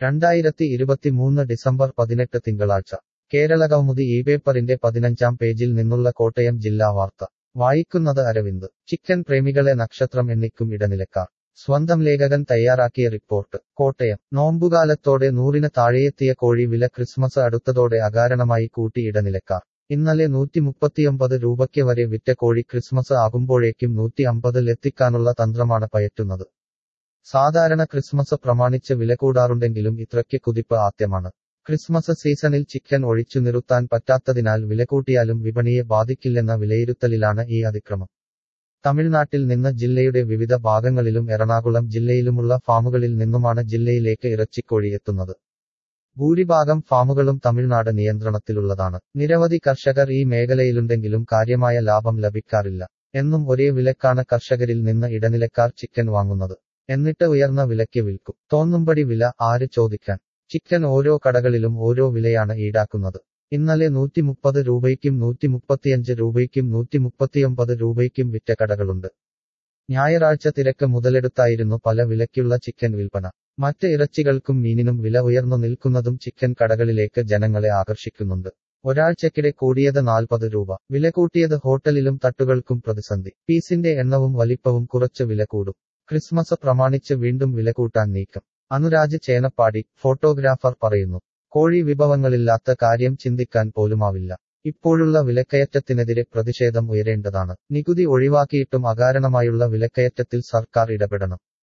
രണ്ടായിരത്തി ഇരുപത്തിമൂന്ന് ഡിസംബർ പതിനെട്ട് തിങ്കളാഴ്ച കേരളകൗമുദി ഈ പേപ്പറിന്റെ പതിനഞ്ചാം പേജിൽ നിന്നുള്ള കോട്ടയം ജില്ലാ വാർത്ത വായിക്കുന്നത് അരവിന്ദ് ചിക്കൻ പ്രേമികളെ നക്ഷത്രം എണ്ണിക്കും ഇടനിലക്കാർ സ്വന്തം ലേഖകൻ തയ്യാറാക്കിയ റിപ്പോർട്ട് കോട്ടയം നോമ്പുകാലത്തോടെ നൂറിന് താഴെയെത്തിയ കോഴി വില ക്രിസ്മസ് അടുത്തതോടെ അകാരണമായി കൂട്ടി ഇടനിലക്കാർ ഇന്നലെ നൂറ്റി മുപ്പത്തിയൊമ്പത് രൂപയ്ക്ക് വരെ വിറ്റ കോഴി ക്രിസ്മസ് ആകുമ്പോഴേക്കും നൂറ്റി അമ്പതിലെത്തിക്കാനുള്ള തന്ത്രമാണ് പയറ്റുന്നത് സാധാരണ ക്രിസ്മസ് പ്രമാണിച്ച് വില കൂടാറുണ്ടെങ്കിലും ഇത്രയ്ക്ക് കുതിപ്പ് ആദ്യമാണ് ക്രിസ്മസ് സീസണിൽ ചിക്കൻ ഒഴിച്ചു നിർത്താൻ പറ്റാത്തതിനാൽ വില കൂട്ടിയാലും വിപണിയെ ബാധിക്കില്ലെന്ന വിലയിരുത്തലിലാണ് ഈ അതിക്രമം തമിഴ്നാട്ടിൽ നിന്ന് ജില്ലയുടെ വിവിധ ഭാഗങ്ങളിലും എറണാകുളം ജില്ലയിലുമുള്ള ഫാമുകളിൽ നിന്നുമാണ് ജില്ലയിലേക്ക് ഇറച്ചിക്കോഴി എത്തുന്നത് ഭൂരിഭാഗം ഫാമുകളും തമിഴ്നാട് നിയന്ത്രണത്തിലുള്ളതാണ് നിരവധി കർഷകർ ഈ മേഖലയിലുണ്ടെങ്കിലും കാര്യമായ ലാഭം ലഭിക്കാറില്ല എന്നും ഒരേ വിലക്കാണ് കർഷകരിൽ നിന്ന് ഇടനിലക്കാർ ചിക്കൻ വാങ്ങുന്നത് എന്നിട്ട് ഉയർന്ന വിലയ്ക്ക് വിൽക്കും തോന്നുംപടി വില ആര് ചോദിക്കാൻ ചിക്കൻ ഓരോ കടകളിലും ഓരോ വിലയാണ് ഈടാക്കുന്നത് ഇന്നലെ നൂറ്റി മുപ്പത് രൂപയ്ക്കും നൂറ്റി മുപ്പത്തിയഞ്ച് രൂപയ്ക്കും നൂറ്റി മുപ്പത്തിയൊമ്പത് രൂപയ്ക്കും വിറ്റ കടകളുണ്ട് ഞായറാഴ്ച തിരക്ക് മുതലെടുത്തായിരുന്നു പല വിലയ്ക്കുള്ള ചിക്കൻ വിൽപ്പന മറ്റ് ഇറച്ചികൾക്കും മീനിനും വില ഉയർന്നു നിൽക്കുന്നതും ചിക്കൻ കടകളിലേക്ക് ജനങ്ങളെ ആകർഷിക്കുന്നുണ്ട് ഒരാഴ്ചക്കിടെ കൂടിയത് നാൽപ്പത് രൂപ വില കൂട്ടിയത് ഹോട്ടലിലും തട്ടുകൾക്കും പ്രതിസന്ധി പീസിന്റെ എണ്ണവും വലിപ്പവും കുറച്ച് വില കൂടും ക്രിസ്മസ് പ്രമാണിച്ച് വീണ്ടും വില കൂട്ടാൻ നീക്കം അനുരാജ് ചേനപ്പാടി ഫോട്ടോഗ്രാഫർ പറയുന്നു കോഴി വിഭവങ്ങളില്ലാത്ത കാര്യം ചിന്തിക്കാൻ പോലുമാവില്ല ഇപ്പോഴുള്ള വിലക്കയറ്റത്തിനെതിരെ പ്രതിഷേധം ഉയരേണ്ടതാണ് നികുതി ഒഴിവാക്കിയിട്ടും അകാരണമായുള്ള വിലക്കയറ്റത്തിൽ സർക്കാർ ഇടപെടണം